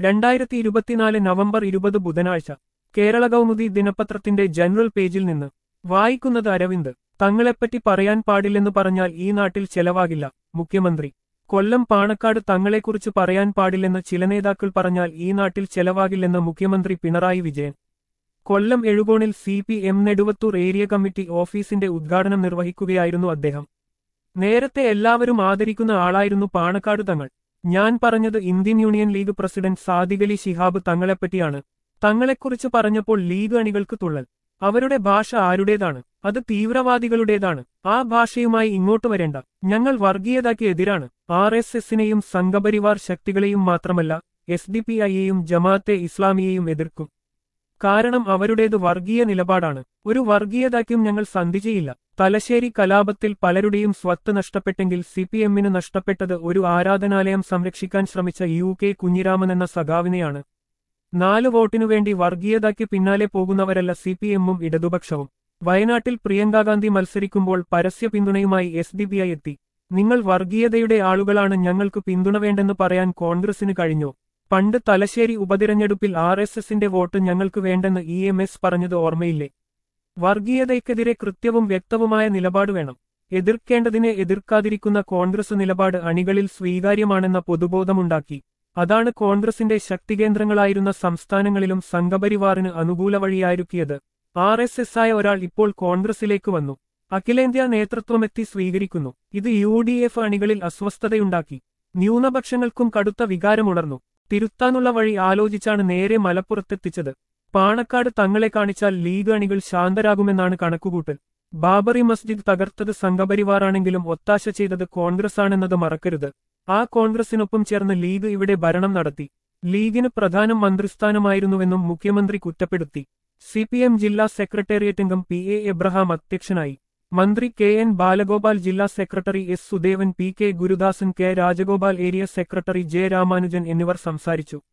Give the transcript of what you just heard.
രണ്ടായിരത്തി ഇരുപത്തിനാല് നവംബർ ഇരുപത് ബുധനാഴ്ച കേരള കൗമുദി ദിനപത്രത്തിന്റെ ജനറൽ പേജിൽ നിന്ന് വായിക്കുന്നത് അരവിന്ദ് തങ്ങളെപ്പറ്റി പറയാൻ പാടില്ലെന്ന് പറഞ്ഞാൽ ഈ നാട്ടിൽ ചെലവാകില്ല മുഖ്യമന്ത്രി കൊല്ലം പാണക്കാട് തങ്ങളെക്കുറിച്ച് പറയാൻ പാടില്ലെന്ന് ചില നേതാക്കൾ പറഞ്ഞാൽ ഈ നാട്ടിൽ ചെലവാകില്ലെന്ന് മുഖ്യമന്ത്രി പിണറായി വിജയൻ കൊല്ലം എഴുകോണിൽ C P M Neduvathur area committee ഓഫീസിന്റെ ഉദ്ഘാടനം നിർവഹിക്കുകയായിരുന്നു അദ്ദേഹം നേരത്തെ എല്ലാവരും ആദരിക്കുന്ന ആളായിരുന്നു പാണക്കാട് തങ്ങൾ ഞാൻ പറഞ്ഞത് Indian Union League president Sadiqali Shihab തങ്ങളെപ്പറ്റിയാണ് തങ്ങളെക്കുറിച്ച് പറഞ്ഞപ്പോൾ ലീഗ് അണികൾക്ക് തുള്ളൽ അവരുടെ ഭാഷ ആരുടേതാണ് അത് തീവ്രവാദികളുടേതാണ് ആ ഭാഷയുമായി ഇങ്ങോട്ട് വരേണ്ട ഞങ്ങൾ വർഗീയതയ്ക്ക് എതിരാണ് ആർ എസ് എസിനെയും സംഘപരിവാർ ശക്തികളെയും മാത്രമല്ല എസ് ഡി പി ഐയെയും ജമാഅത്തെ ഇസ്ലാമിയെയും എതിർക്കും കാരണം അവരുടേത് വർഗീയ നിലപാടാണ് ഒരു വർഗീയതയ്ക്കും ഞങ്ങൾ സന്ധിചയില്ല തലശ്ശേരി കലാപത്തിൽ പലരുടെയും സ്വത്ത് നഷ്ടപ്പെട്ടെങ്കിൽ സി പി എമ്മിന് നഷ്ടപ്പെട്ടത് ഒരു ആരാധനാലയം സംരക്ഷിക്കാൻ ശ്രമിച്ച യു കെ കുഞ്ഞിരാമൻ എന്ന സഖാവിനെയാണ് നാല് വോട്ടിനുവേണ്ടി വർഗീയതയ്ക്ക് പിന്നാലെ പോകുന്നവരല്ല സി പി എമ്മും ഇടതുപക്ഷവും വയനാട്ടിൽ പ്രിയങ്കാഗാന്ധി മത്സരിക്കുമ്പോൾ പരസ്യ പിന്തുണയുമായി എസ് ഡി ബി ഐ എത്തി നിങ്ങൾ വർഗീയതയുടെ ആളുകളാണ് ഞങ്ങൾക്ക് പിന്തുണ വേണ്ടെന്ന് പറയാൻ കോൺഗ്രസിന് കഴിഞ്ഞോ പണ്ട് തലശ്ശേരി ഉപതിരഞ്ഞെടുപ്പിൽ ആർ എസ് എസിന്റെ വോട്ട് ഞങ്ങൾക്ക് വേണ്ടെന്ന് ഇ എം എസ് പറഞ്ഞത് ഓർമ്മയില്ലേ വർഗീയതയ്ക്കെതിരെ കൃത്യവും വ്യക്തവുമായ നിലപാട് വേണം എതിർക്കേണ്ടതിനെ എതിർക്കാതിരിക്കുന്ന കോൺഗ്രസ് നിലപാട് അണികളിൽ സ്വീകാര്യമാണെന്ന പൊതുബോധമുണ്ടാക്കി അതാണ് കോൺഗ്രസിന്റെ ശക്തികേന്ദ്രങ്ങളായിരുന്ന സംസ്ഥാനങ്ങളിലും സംഘപരിവാറിന് അനുകൂല വഴിയായിരുക്കിയത് ആർ എസ് എസ് ആയ ഒരാൾ ഇപ്പോൾ കോൺഗ്രസിലേക്ക് വന്നു അഖിലേന്ത്യാ നേതൃത്വമെത്തി സ്വീകരിക്കുന്നു ഇത് യു ഡി എഫ് അണികളിൽ അസ്വസ്ഥതയുണ്ടാക്കി ന്യൂനപക്ഷങ്ങൾക്കും കടുത്ത വികാരമുണർന്നു തിരുത്താനുള്ള വഴി ആലോചിച്ചാണ് നേരെ മലപ്പുറത്തെത്തിച്ചത് പാണക്കാട് തങ്ങളെ കാണിച്ചാൽ ലീഗ് അണികൾ ശാന്തരാകുമെന്നാണ് കണക്കുകൂട്ടൽ ബാബറി മസ്ജിദ് തകർത്തത് സംഘപരിവാറാണെങ്കിലും ഒത്താശ ചെയ്തത് കോൺഗ്രസാണെന്നത് മറക്കരുത് ആ കോൺഗ്രസിനൊപ്പം ചേർന്ന് ലീഗ് ഇവിടെ ഭരണം നടത്തി ലീഗിന് പ്രധാന മന്ത്രിസ്ഥാനമായിരുന്നുവെന്നും മുഖ്യമന്ത്രി കുറ്റപ്പെടുത്തി സി പി എം ജില്ലാ സെക്രട്ടേറിയറ്റ് അംഗം പി എ എബ്രഹാം അധ്യക്ഷനായി മന്ത്രി കെ എൻ ബാലഗോപാൽ ജില്ലാ secretary S Sudevan P K Gurudasan K Rajagopal area secretary J Ramanujan എന്നിവർ സംസാരിച്ചു